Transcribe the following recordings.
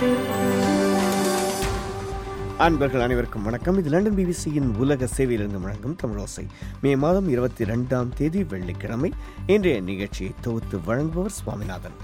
அன்பர்கள் அனைவருக்கும் வணக்கம் இது லண்டன் பிபிசியின் உலக சேவையிலிருந்து வழங்கும் தமிழோசை மே மாதம் இருபத்தி ரெண்டாம் தேதி வெள்ளிக்கிழமை இன்றைய நிகழ்ச்சியை தொகுத்து வழங்குபவர் சுவாமிநாதன்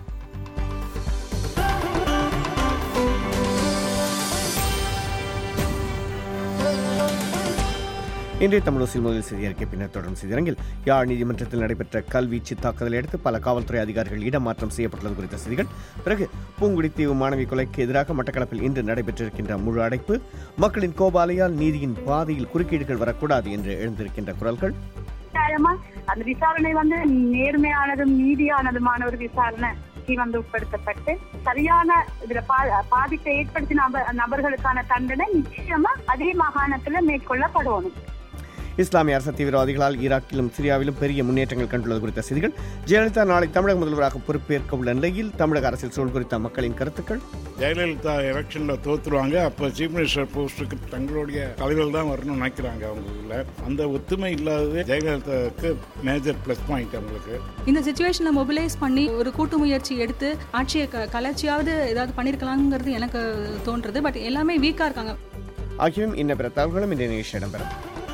இன்றைய தமிழோசில் முதல் செய்தி அறிக்கை பின்னர் தொடரும் செய்திரங்கில் யாழ் நீதிமன்றத்தில் நடைபெற்ற கல்வீச்சு தாக்குதலை அடுத்து பல காவல்துறை அதிகாரிகள் இடமாற்றம் செய்யப்பட்டுள்ளது குறித்த செய்திகள் பிறகு பூங்குடித்தீவு மாணவி கொலைக்கு எதிராக மட்டக்களப்பில் இன்று நடைபெற்றிருக்கின்ற முழு அடைப்பு மக்களின் கோபாலையால் நீதியின் பாதையில் குறுக்கீடுகள் வரக்கூடாது என்று எழுந்திருக்கின்ற குரல்கள் கட்டாயமா அந்த விசாரணை வந்து நேர்மையானதும் நீதியானதுமான ஒரு விசாரணை வந்து உட்படுத்தப்பட்டு சரியான இதுல பா- பாதிப்பை ஏற்படுத்தின நப- நபர்களுக்கான தண்டனை நிச்சயமா அதே மாகாணத்துல மேற்கொள்ளப்படணும் இஸ்லாமிய அரச தீவிரவாதிகளால் ஈராக்கிலும் சிரியாவிலும் பெரிய முன்னேற்றங்கள் கண்டுள்ளது குறித்த செய்திகள் ஜெயலலிதா நாளை தமிழக முதல்வராக பொறுப்பேற்க உள்ள நிலையில் தமிழக அரசியல் சூழல் குறித்த மக்களின் கருத்துக்கள் ஜெயலலிதா எலெக்ஷன்ல தோத்துருவாங்க அப்போ சீஃப் மினிஸ்டர் போஸ்ட்டுக்கு தங்களுடைய தலைவர் தான் வரணும்னு நினைக்கிறாங்க அவங்களுக்குள்ள அந்த ஒத்துமை இல்லாதது ஜெயலலிதாவுக்கு மேஜர் ப்ளஸ் பாயிண்ட் அவங்களுக்கு இந்த சுச்சுவேஷனை மொபிலைஸ் பண்ணி ஒரு கூட்டு முயற்சி எடுத்து ஆட்சியை க கலைச்சியாவது ஏதாவது பண்ணியிருக்கலாங்கிறது எனக்கு தோன்றுறது பட் எல்லாமே வீக்காக இருக்காங்க ஆகியவையும் இன்ன பிற தகவல்களும் இந்த நிகழ்ச்சி இடம்பெறும்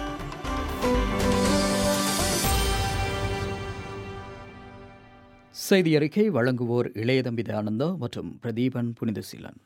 செய்தி அறிக்கை வழங்குவோர் இளையதம்பி ஆனந்தா மற்றும் பிரதீபன் புனிதசீலன்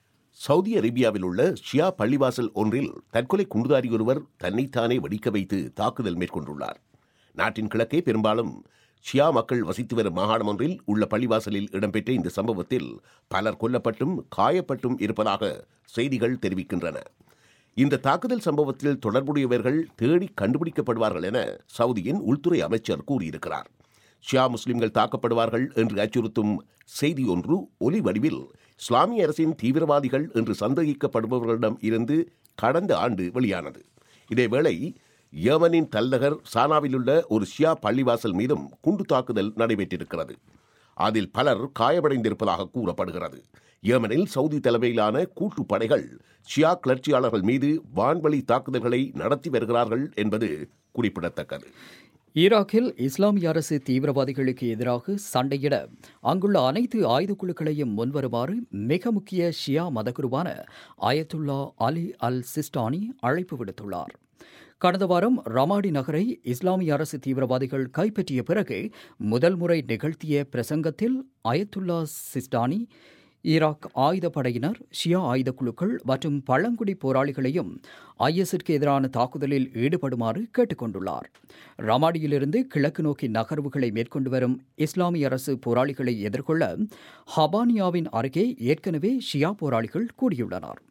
சவுதி அரேபியாவில் உள்ள ஷியா பள்ளிவாசல் ஒன்றில் தற்கொலை குண்டுதாரி ஒருவர் தன்னைத்தானே வெடிக்க வைத்து தாக்குதல் மேற்கொண்டுள்ளார் நாட்டின் கிழக்கே பெரும்பாலும் ஷியா மக்கள் வசித்து வரும் மாகாணம் ஒன்றில் உள்ள பள்ளிவாசலில் இடம்பெற்ற இந்த சம்பவத்தில் பலர் கொல்லப்பட்டும் காயப்பட்டும் இருப்பதாக செய்திகள் தெரிவிக்கின்றன இந்த தாக்குதல் சம்பவத்தில் தொடர்புடையவர்கள் தேடி கண்டுபிடிக்கப்படுவார்கள் என சவுதியின் உள்துறை அமைச்சர் கூறியிருக்கிறார் ஷியா முஸ்லிம்கள் தாக்கப்படுவார்கள் என்று அச்சுறுத்தும் செய்தி ஒன்று ஒலி வடிவில் இஸ்லாமிய அரசின் தீவிரவாதிகள் என்று சந்தேகிக்கப்படுபவர்களிடம் இருந்து கடந்த ஆண்டு வெளியானது இதேவேளை யேமனின் தலைநகர் சானாவிலுள்ள ஒரு ஷியா பள்ளிவாசல் மீதும் குண்டு தாக்குதல் நடைபெற்றிருக்கிறது அதில் பலர் காயமடைந்திருப்பதாக கூறப்படுகிறது யேமனில் சவுதி தலைமையிலான கூட்டு படைகள் ஷியா கிளர்ச்சியாளர்கள் மீது வான்வழி தாக்குதல்களை நடத்தி வருகிறார்கள் என்பது குறிப்பிடத்தக்கது ஈராக்கில் இஸ்லாமிய அரசு தீவிரவாதிகளுக்கு எதிராக சண்டையிட அங்குள்ள அனைத்து ஆயுதக் குழுக்களையும் முன்வருமாறு மிக முக்கிய ஷியா மதகுருவான அயத்துல்லா அலி அல் சிஸ்டானி அழைப்பு விடுத்துள்ளார் கடந்த வாரம் ரமாடி நகரை இஸ்லாமிய அரசு தீவிரவாதிகள் கைப்பற்றிய பிறகு முதல் முறை நிகழ்த்திய பிரசங்கத்தில் அயத்துல்லா சிஸ்டானி ஈராக் ஆயுதப்படையினர் ஷியா ஆயுதக் குழுக்கள் மற்றும் பழங்குடி போராளிகளையும் ஐஎஸ்ற்கு எதிரான தாக்குதலில் ஈடுபடுமாறு கேட்டுக்கொண்டுள்ளார் ரமாடியிலிருந்து கிழக்கு நோக்கி நகர்வுகளை மேற்கொண்டு வரும் இஸ்லாமிய அரசு போராளிகளை எதிர்கொள்ள ஹபானியாவின் அருகே ஏற்கனவே ஷியா போராளிகள் கூடியுள்ளனர்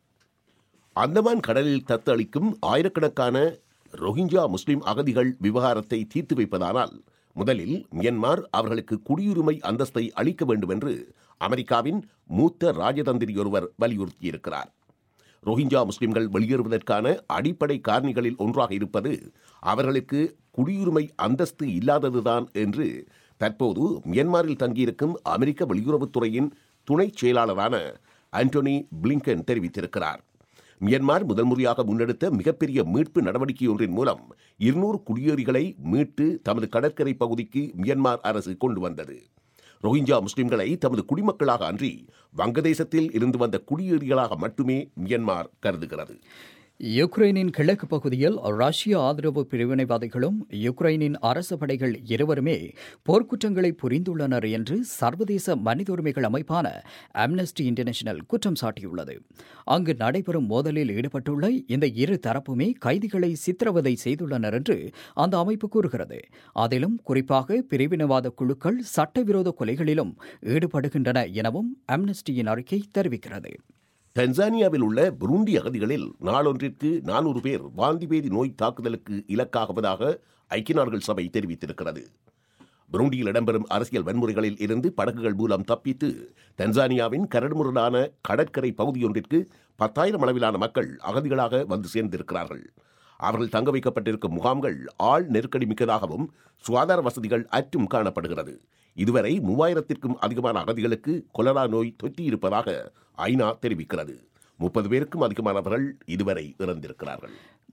அந்தமான் கடலில் தத்தளிக்கும் ஆயிரக்கணக்கான ரோஹிஞ்சா முஸ்லிம் அகதிகள் விவகாரத்தை தீர்த்து வைப்பதானால் முதலில் மியன்மார் அவர்களுக்கு குடியுரிமை அந்தஸ்தை அளிக்க வேண்டும் என்று அமெரிக்காவின் மூத்த ராஜதந்திரி ஒருவர் வலியுறுத்தியிருக்கிறார் ரோஹிஞ்சா முஸ்லிம்கள் வெளியேறுவதற்கான அடிப்படை காரணிகளில் ஒன்றாக இருப்பது அவர்களுக்கு குடியுரிமை அந்தஸ்து இல்லாததுதான் என்று தற்போது மியன்மாரில் தங்கியிருக்கும் அமெரிக்க வெளியுறவுத்துறையின் துணைச் செயலாளரான ஆண்டோனி பிளிங்கன் தெரிவித்திருக்கிறார் மியன்மார் முதல் முறையாக முன்னெடுத்த மிகப்பெரிய மீட்பு நடவடிக்கை ஒன்றின் மூலம் இருநூறு குடியேறிகளை மீட்டு தமது கடற்கரை பகுதிக்கு மியன்மார் அரசு கொண்டு வந்தது ரோஹிஞ்சா முஸ்லிம்களை தமது குடிமக்களாக அன்றி வங்கதேசத்தில் இருந்து வந்த குடியேறிகளாக மட்டுமே மியன்மார் கருதுகிறது யுக்ரைனின் கிழக்கு பகுதியில் ரஷ்ய ஆதரவு பிரிவினைவாதிகளும் யுக்ரைனின் அரசு படைகள் இருவருமே போர்க்குற்றங்களை புரிந்துள்ளனர் என்று சர்வதேச மனித உரிமைகள் அமைப்பான அம்னஸ்டி இன்டர்நேஷனல் குற்றம் சாட்டியுள்ளது அங்கு நடைபெறும் மோதலில் ஈடுபட்டுள்ள இந்த இரு தரப்புமே கைதிகளை சித்திரவதை செய்துள்ளனர் என்று அந்த அமைப்பு கூறுகிறது அதிலும் குறிப்பாக பிரிவினைவாத குழுக்கள் சட்டவிரோத கொலைகளிலும் ஈடுபடுகின்றன எனவும் அம்னஸ்டியின் அறிக்கை தெரிவிக்கிறது டன்சானியாவில் உள்ள புருண்டி அகதிகளில் நாளொன்றிற்கு நானூறு பேர் வாந்திபேதி நோய் தாக்குதலுக்கு இலக்காகுவதாக ஐக்கிய நாடுகள் சபை தெரிவித்திருக்கிறது புருண்டியில் இடம்பெறும் அரசியல் வன்முறைகளில் இருந்து படகுகள் மூலம் தப்பித்து தன்சானியாவின் கரடுமுரடான கடற்கரை பகுதியொன்றிற்கு பத்தாயிரம் அளவிலான மக்கள் அகதிகளாக வந்து சேர்ந்திருக்கிறார்கள் அவர்கள் தங்க வைக்கப்பட்டிருக்கும் முகாம்கள் ஆள் நெருக்கடி மிக்கதாகவும் சுகாதார வசதிகள் அற்றும் காணப்படுகிறது இதுவரை மூவாயிரத்திற்கும் அதிகமான அகதிகளுக்கு கொலரா நோய் தொற்றியிருப்பதாக ஐநா தெரிவிக்கிறது முப்பது பேருக்கும் அதிகமானவர்கள் இதுவரை இறந்திருக்கிறார்கள்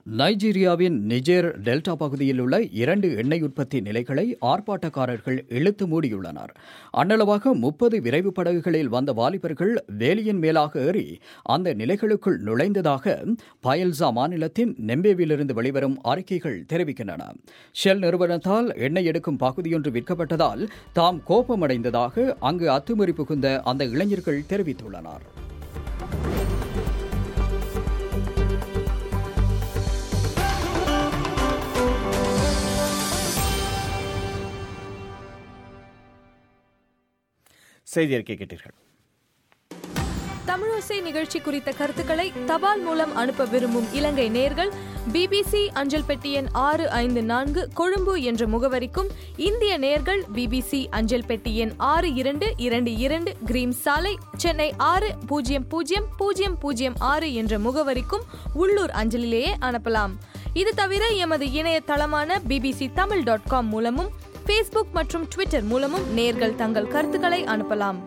நைஜீரியாவின் நிஜேர் டெல்டா பகுதியில் உள்ள இரண்டு எண்ணெய் உற்பத்தி நிலைகளை ஆர்ப்பாட்டக்காரர்கள் இழுத்து மூடியுள்ளனர் அன்னளவாக முப்பது விரைவு படகுகளில் வந்த வாலிபர்கள் வேலியின் மேலாக ஏறி அந்த நிலைகளுக்குள் நுழைந்ததாக பயல்சா மாநிலத்தின் நெம்பேவிலிருந்து வெளிவரும் அறிக்கைகள் தெரிவிக்கின்றன ஷெல் நிறுவனத்தால் எண்ணெய் எடுக்கும் பகுதியொன்று விற்கப்பட்டதால் தாம் கோபமடைந்ததாக அங்கு அத்துமீறி புகுந்த அந்த இளைஞர்கள் தெரிவித்துள்ளனர் செய்தி அறிக்கை கேட்டீர்கள் தமிழோசை நிகழ்ச்சி குறித்த கருத்துக்களை தபால் மூலம் அனுப்ப விரும்பும் இலங்கை நேர்கள் பிபிசி அஞ்சல் பெட்டி எண் ஆறு ஐந்து நான்கு கொழும்பு என்ற முகவரிக்கும் இந்திய நேர்கள் பிபிசி அஞ்சல் பெட்டி எண் ஆறு இரண்டு இரண்டு இரண்டு கிரீம் சாலை சென்னை ஆறு பூஜ்ஜியம் பூஜ்ஜியம் பூஜ்ஜியம் பூஜ்ஜியம் ஆறு என்ற முகவரிக்கும் உள்ளூர் அஞ்சலிலேயே அனுப்பலாம் இது தவிர எமது இணையதளமான பிபிசி தமிழ் டாட் காம் மூலமும் ஃபேஸ்புக் மற்றும் ட்விட்டர் மூலமும் நேர்கள் தங்கள் கருத்துக்களை அனுப்பலாம்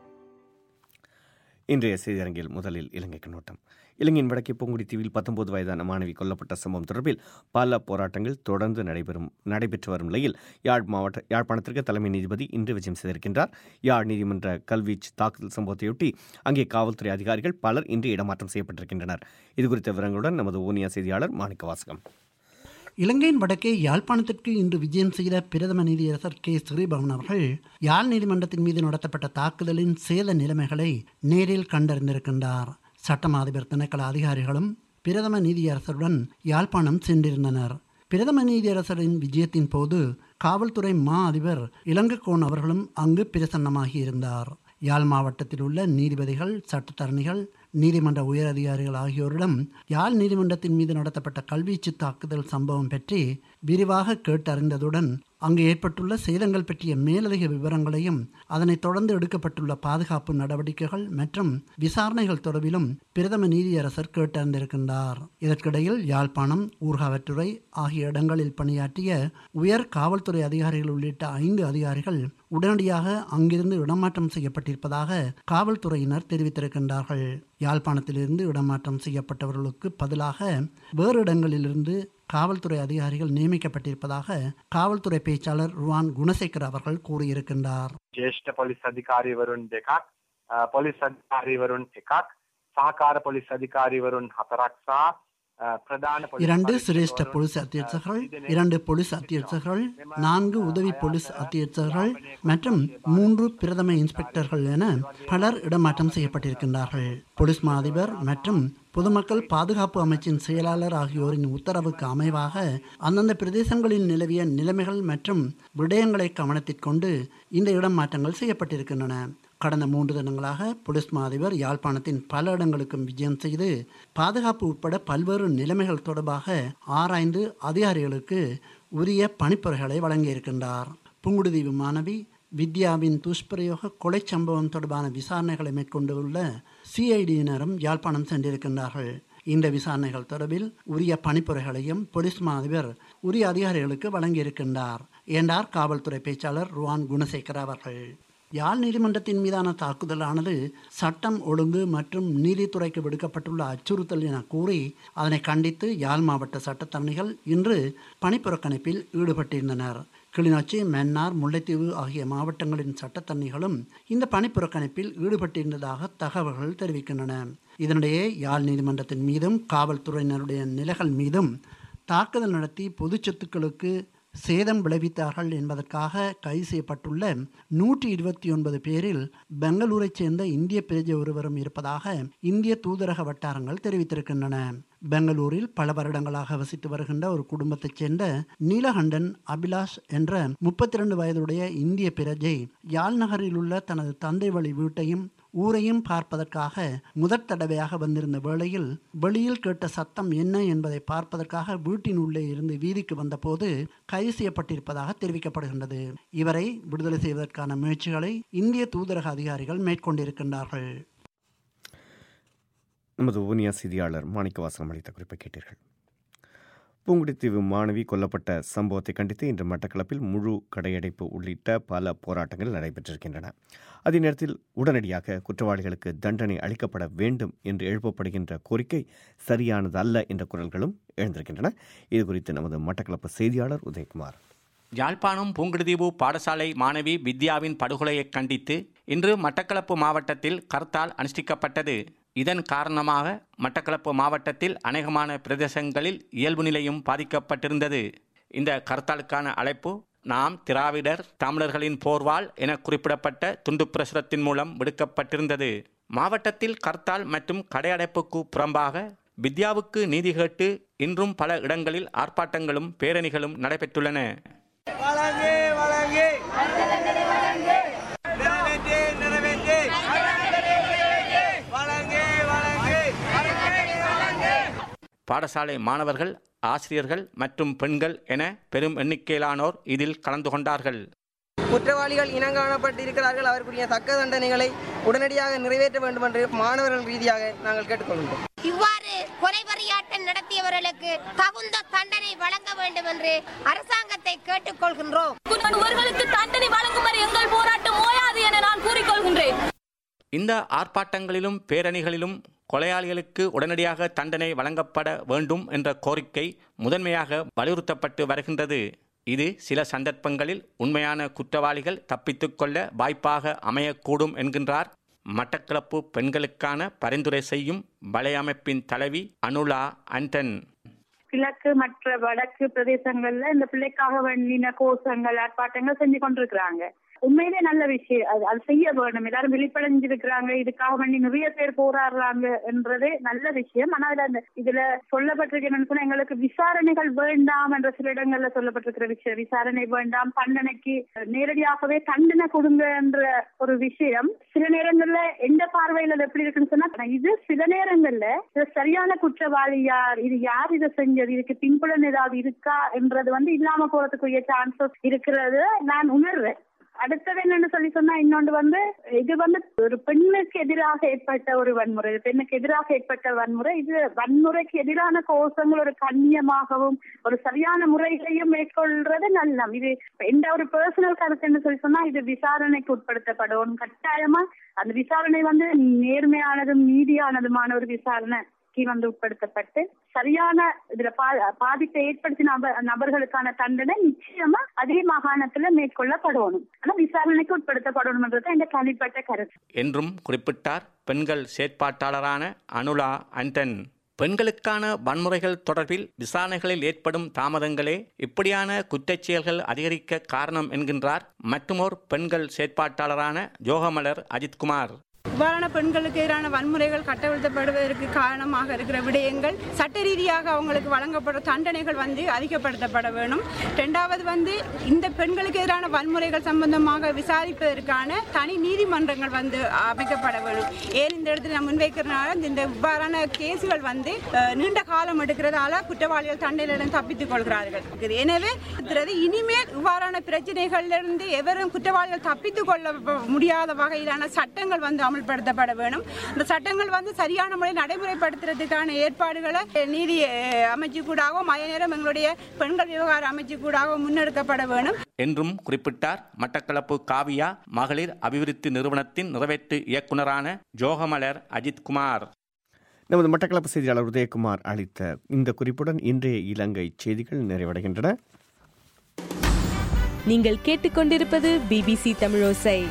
இன்றைய செய்தியரங்கில் முதலில் இலங்கை கண்ணோட்டம் இலங்கையின் வடக்கே பூங்குடி தீவில் பத்தொன்பது வயதான மாணவி கொல்லப்பட்ட சம்பவம் தொடர்பில் பல போராட்டங்கள் தொடர்ந்து நடைபெறும் நடைபெற்று வரும் நிலையில் யாழ் மாவட்ட யாழ்ப்பாணத்திற்கு தலைமை நீதிபதி இன்று விஜயம் செய்திருக்கின்றார் யாழ் நீதிமன்ற கல்வீச்சு தாக்குதல் சம்பவத்தையொட்டி அங்கே காவல்துறை அதிகாரிகள் பலர் இன்று இடமாற்றம் செய்யப்பட்டிருக்கின்றனர் இதுகுறித்த விவரங்களுடன் நமது ஊனியா செய்தியாளர் மாணிக்க வாசகம் இலங்கையின் வடக்கே யாழ்ப்பாணத்திற்கு இன்று விஜயம் செய்த பிரதம நீதியரசர் கே ஸ்ரீபவன் அவர்கள் யாழ் நீதிமன்றத்தின் மீது நடத்தப்பட்ட தாக்குதலின் சேத நிலைமைகளை நேரில் கண்டறிந்திருக்கின்றார் சட்டம் அதிபர் திணைக்கள அதிகாரிகளும் பிரதம நீதியரசருடன் யாழ்ப்பாணம் சென்றிருந்தனர் பிரதம நீதியரசரின் விஜயத்தின் போது காவல்துறை மா அதிபர் இளங்கக்கோன் அவர்களும் அங்கு பிரசன்னமாகியிருந்தார் யாழ் மாவட்டத்தில் உள்ள நீதிபதிகள் சட்டத்தரணிகள் நீதிமன்ற உயரதிகாரிகள் ஆகியோரிடம் யாழ் நீதிமன்றத்தின் மீது நடத்தப்பட்ட கல்வீச்சு தாக்குதல் சம்பவம் பற்றி விரிவாக கேட்டறிந்ததுடன் அங்கு ஏற்பட்டுள்ள சேதங்கள் பற்றிய மேலதிக விவரங்களையும் அதனைத் தொடர்ந்து எடுக்கப்பட்டுள்ள பாதுகாப்பு நடவடிக்கைகள் மற்றும் விசாரணைகள் தொடர்பிலும் பிரதம நீதியரசர் கேட்டறிந்திருக்கின்றார் இதற்கிடையில் யாழ்ப்பாணம் ஊர்காவற்றுறை ஆகிய இடங்களில் பணியாற்றிய உயர் காவல்துறை அதிகாரிகள் உள்ளிட்ட ஐந்து அதிகாரிகள் உடனடியாக அங்கிருந்து இடமாற்றம் செய்யப்பட்டிருப்பதாக காவல்துறையினர் தெரிவித்திருக்கின்றார்கள் யாழ்ப்பாணத்திலிருந்து இடமாற்றம் செய்யப்பட்டவர்களுக்கு பதிலாக வேறு இடங்களிலிருந்து காவல்துறை அதிகாரிகள் நியமிக்கப்பட்டிருப்பதாக காவல்துறை பேச்சாளர் ருவான் குணசேகர் அவர்கள் கூறியிருக்கின்றார் ජේෂ්ඨ පොලිස් අධිකාරීවරුන් දෙකක් අ, පොලිස් අධිකාරීවරුන් එකක් සහකාර පොලිස් අධිකාරීවරුන් හතරක් සහ අ, ප්‍රධාන පොලිස් இரண்டு පරීක්ෂකවරුන් சிரேஷ்ட போலீஸ் அத்தியட்சகர்கள் இரண்டு போலீஸ் அத்தியட்சகர்கள் நான்கு உதவி போலீஸ் அத்தியட்சகர்கள் மற்றும் மூன்று பிரதம இன்ஸ்பெக்டர்கள் என பலர் இடமாற்றம் செய்யப்பட்டிருக்கின்றார்கள் போலீஸ் மா அதிபர் மற்றும் பொதுமக்கள் பாதுகாப்பு அமைச்சின் செயலாளர் ஆகியோரின் உத்தரவுக்கு அமைவாக அந்தந்த பிரதேசங்களில் நிலவிய நிலைமைகள் மற்றும் விடயங்களை கவனத்திற்கொண்டு இந்த இடமாற்றங்கள் செய்யப்பட்டிருக்கின்றன கடந்த மூன்று தினங்களாக போலீஸ் மா அதிபர் யாழ்ப்பாணத்தின் பல இடங்களுக்கும் விஜயம் செய்து பாதுகாப்பு உட்பட பல்வேறு நிலைமைகள் தொடர்பாக ஆராய்ந்து அதிகாரிகளுக்கு உரிய பணிப்புரைகளை வழங்கியிருக்கின்றார் புங்குடுதீவு மாணவி வித்யாவின் துஷ்பிரயோக கொலை சம்பவம் தொடர்பான விசாரணைகளை மேற்கொண்டுள்ள சிஐடியினரும் யாழ்ப்பாணம் சென்றிருக்கின்றார்கள் இந்த விசாரணைகள் தொடர்பில் உரிய பணிப்புரைகளையும் போலீஸ் மா அதிபர் உரிய அதிகாரிகளுக்கு வழங்கியிருக்கின்றார் என்றார் காவல்துறை பேச்சாளர் ருவான் குணசேகர் அவர்கள் யாழ் நீதிமன்றத்தின் மீதான தாக்குதலானது சட்டம் ஒழுங்கு மற்றும் நீதித்துறைக்கு விடுக்கப்பட்டுள்ள அச்சுறுத்தல் என கூறி அதனை கண்டித்து யாழ் மாவட்ட சட்டத்தரணிகள் இன்று பணிப்புறக்கணிப்பில் ஈடுபட்டிருந்தனர் கிளிநொச்சி மன்னார் முல்லைத்தீவு ஆகிய மாவட்டங்களின் சட்டத்தரணிகளும் இந்த பணிப்புறக்கணிப்பில் ஈடுபட்டிருந்ததாக தகவல்கள் தெரிவிக்கின்றன இதனிடையே யாழ் நீதிமன்றத்தின் மீதும் காவல்துறையினருடைய நிலைகள் மீதும் தாக்குதல் நடத்தி பொது சொத்துக்களுக்கு சேதம் விளைவித்தார்கள் என்பதற்காக கைது செய்யப்பட்டுள்ள நூற்றி இருபத்தி ஒன்பது பேரில் பெங்களூரைச் சேர்ந்த இந்திய பிரஜை ஒருவரும் இருப்பதாக இந்திய தூதரக வட்டாரங்கள் தெரிவித்திருக்கின்றன பெங்களூரில் பல வருடங்களாக வசித்து வருகின்ற ஒரு குடும்பத்தைச் சேர்ந்த நீலகண்டன் அபிலாஷ் என்ற முப்பத்தி ரெண்டு வயதுடைய இந்திய பிரஜை யாழ் நகரில் உள்ள தனது தந்தை வழி வீட்டையும் ஊரையும் பார்ப்பதற்காக முதற் தடவையாக வந்திருந்த வேளையில் வெளியில் கேட்ட சத்தம் என்ன என்பதை பார்ப்பதற்காக வீட்டின் உள்ளே இருந்து வீதிக்கு வந்தபோது கைது செய்யப்பட்டிருப்பதாக தெரிவிக்கப்படுகின்றது இவரை விடுதலை செய்வதற்கான முயற்சிகளை இந்திய தூதரக அதிகாரிகள் மேற்கொண்டிருக்கின்றார்கள் நமது ஊனியா செய்தியாளர் மாணிக்கவாசனம் அளித்த குறிப்பை கேட்டீர்கள் பூங்குடித்தீவு மாணவி கொல்லப்பட்ட சம்பவத்தை கண்டித்து இன்று மட்டக்களப்பில் முழு கடையடைப்பு உள்ளிட்ட பல போராட்டங்கள் நடைபெற்றிருக்கின்றன அதே நேரத்தில் உடனடியாக குற்றவாளிகளுக்கு தண்டனை அளிக்கப்பட வேண்டும் என்று எழுப்பப்படுகின்ற கோரிக்கை சரியானதல்ல என்ற குரல்களும் எழுந்திருக்கின்றன இது குறித்து நமது மட்டக்களப்பு செய்தியாளர் உதயகுமார் யாழ்ப்பாணம் பூங்குடுதீவு பாடசாலை மாணவி வித்யாவின் படுகொலையை கண்டித்து இன்று மட்டக்களப்பு மாவட்டத்தில் கர்த்தால் அனுஷ்டிக்கப்பட்டது இதன் காரணமாக மட்டக்களப்பு மாவட்டத்தில் அநேகமான பிரதேசங்களில் இயல்பு நிலையும் பாதிக்கப்பட்டிருந்தது இந்த கர்த்தாலுக்கான அழைப்பு நாம் திராவிடர் தமிழர்களின் போர்வால் என குறிப்பிடப்பட்ட துண்டு பிரசுரத்தின் மூலம் விடுக்கப்பட்டிருந்தது மாவட்டத்தில் கர்த்தால் மற்றும் கடையடைப்புக்கு புறம்பாக வித்யாவுக்கு நீதி கேட்டு இன்றும் பல இடங்களில் ஆர்ப்பாட்டங்களும் பேரணிகளும் நடைபெற்றுள்ளன வழங்கு வழங்கு நிறைவேற்று நிறைவேற்று வழங்கு வழங்கு பாடசாலை மாணவர்கள் ஆசிரியர்கள் மற்றும் பெண்கள் என பெரும் எண்ணிக்கையிலானோர் இதில் கலந்து கொண்டார்கள் குற்றவாளிகள் இனங்காணப்பட்டிருக்கிறார்கள் அவர்களுடைய தக்க தண்டனைகளை உடனடியாக நிறைவேற்ற வேண்டும் என்று மாணவர்கள் ரீதியாக நாங்கள் கேட்டுக்கொள்கின்றோம் இவ்வாறு கொலைவரியாட்டம் நடத்தியவர்களுக்கு தகுந்த தண்டனை வழங்க வேண்டும் என்று அரசாங்கத்தை கேட்டுக்கொள்கின்றோம் இவர்களுக்கு தண்டனை வழங்குமாறு எங்கள் போராட்டம் ஓயாது என நான் கூறிக்கொள்கின்றேன் இந்த ஆர்ப்பாட்டங்களிலும் பேரணிகளிலும் கொலையாளிகளுக்கு உடனடியாக தண்டனை வழங்கப்பட வேண்டும் என்ற கோரிக்கை முதன்மையாக வலியுறுத்தப்பட்டு வருகின்றது இது சில சந்தர்ப்பங்களில் உண்மையான குற்றவாளிகள் தப்பித்துக்கொள்ள வாய்ப்பாக அமையக்கூடும் என்கின்றார் மட்டக்களப்பு பெண்களுக்கான பரிந்துரை செய்யும் வலையமைப்பின் தலைவி அனுலா அண்டன் கிழக்கு மற்ற வடக்கு பிரதேசங்கள்ல இந்த பிள்ளைக்காக வேண்டின கோஷங்கள் ஆர்ப்பாட்டங்கள் செஞ்சு கொண்டிருக்கிறாங்க உண்மையிலே நல்ல விஷயம் அது அது செய்ய வேணும் எல்லாரும் விழிப்படைஞ்சிருக்கிறாங்க இதுக்காக வேண்டி நிறைய பேர் போராடுறாங்க என்றது நல்ல விஷயம் ஆனா இதுல அந்த இதுல சொல்லப்பட்டிருக்கு என்னன்னு சொன்னா எங்களுக்கு விசாரணைகள் வேண்டாம் என்ற சில இடங்கள்ல சொல்லப்பட்டிருக்கிற விஷயம் விசாரணை வேண்டாம் தண்டனைக்கு நேரடியாகவே தண்டனை கொடுங்க என்ற ஒரு விஷயம் சில நேரங்கள்ல எந்த பார்வையில அது எப்படி இருக்குன்னு சொன்னா இது சில நேரங்கள்ல இது சரியான குற்றவாளி யார் இது யார் இதை செஞ்சது இதுக்கு பின்புலன் ஏதாவது இருக்கா என்றது வந்து இல்லாம போறதுக்குரிய சான்சஸ் இருக்கிறது நான் உணர்றேன் அடுத்தது என்னன்னு சொல்லி சொன்னா இன்னொன்று வந்து இது வந்து ஒரு பெண்ணுக்கு எதிராக ஏற்பட்ட ஒரு வன்முறை இது பெண்ணுக்கு எதிராக ஏற்பட்ட வன்முறை இது வன்முறைக்கு எதிரான கோஷங்கள் ஒரு கண்ணியமாகவும் ஒரு சரியான முறையிலையும் மேற்கொள்றது நல்லம் இது எந்த ஒரு பர்சனல் கருத்துன்னு சொல்லி சொன்னா இது விசாரணைக்கு உட்படுத்தப்படும் கட்டாயமா அந்த விசாரணை வந்து நேர்மையானதும் நீதியானதுமான ஒரு விசாரணை வந்து உட்படுத்தப்பட்டு சரியான இதுல பாதிப்பை ஏற்படுத்தின நபர்களுக்கான தண்டனை நிச்சயமா அதே மாகாணத்துல மேற்கொள்ளப்படணும் ஆனா விசாரணைக்கு உட்படுத்தப்படணும்ன்றது இந்த தனிப்பட்ட கருத்து என்றும் குறிப்பிட்டார் பெண்கள் செயற்பாட்டாளரான அனுலா அண்டன் பெண்களுக்கான வன்முறைகள் தொடர்பில் விசாரணைகளில் ஏற்படும் தாமதங்களே இப்படியான குற்றச் செயல்கள் அதிகரிக்க காரணம் என்கின்றார் மற்றுமோர் பெண்கள் செயற்பாட்டாளரான ஜோகமலர் அஜித்குமார் இவ்வாறான பெண்களுக்கு எதிரான வன்முறைகள் கட்டவிழ்த்தப்படுவதற்கு காரணமாக இருக்கிற விடயங்கள் சட்ட ரீதியாக அவங்களுக்கு வழங்கப்படும் தண்டனைகள் வந்து அதிகப்படுத்தப்பட வேணும் ரெண்டாவது வந்து இந்த பெண்களுக்கு எதிரான வன்முறைகள் சம்பந்தமாக விசாரிப்பதற்கான தனி நீதிமன்றங்கள் வந்து அமைக்கப்பட வேணும் ஏன் இந்த இடத்துல நான் முன்வைக்கிறதுனால இந்த இவ்வாறான கேஸுகள் வந்து நீண்ட காலம் எடுக்கிறதால குற்றவாளிகள் தண்டனையிலிருந்து தப்பித்துக் கொள்கிறார்கள் எனவே இனிமேல் இவ்வாறான பிரச்சனைகளிலிருந்து எவரும் குற்றவாளிகள் தப்பித்துக் கொள்ள முடியாத வகையிலான சட்டங்கள் வந்து அமல்படுத்தப்பட வேணும் இந்த சட்டங்கள் வந்து சரியான முறை நடைமுறைப்படுத்துறதுக்கான ஏற்பாடுகளை நீதி அமைச்சு கூடாகவும் அதே நேரம் எங்களுடைய பெண்கள் விவகார அமைச்சு கூடாகவும் முன்னெடுக்கப்பட வேணும் என்றும் குறிப்பிட்டார் மட்டக்களப்பு காவியா மகளிர் அபிவிருத்தி நிறுவனத்தின் நிறைவேற்று இயக்குநரான ஜோகமலர் அஜித்குமார் நமது மட்டக்களப்பு செய்தியாளர் உதயகுமார் அளித்த இந்த குறிப்புடன் இன்றைய இலங்கை செய்திகள் நிறைவடைகின்றன நீங்கள் கேட்டுக்கொண்டிருப்பது பிபிசி தமிழோசை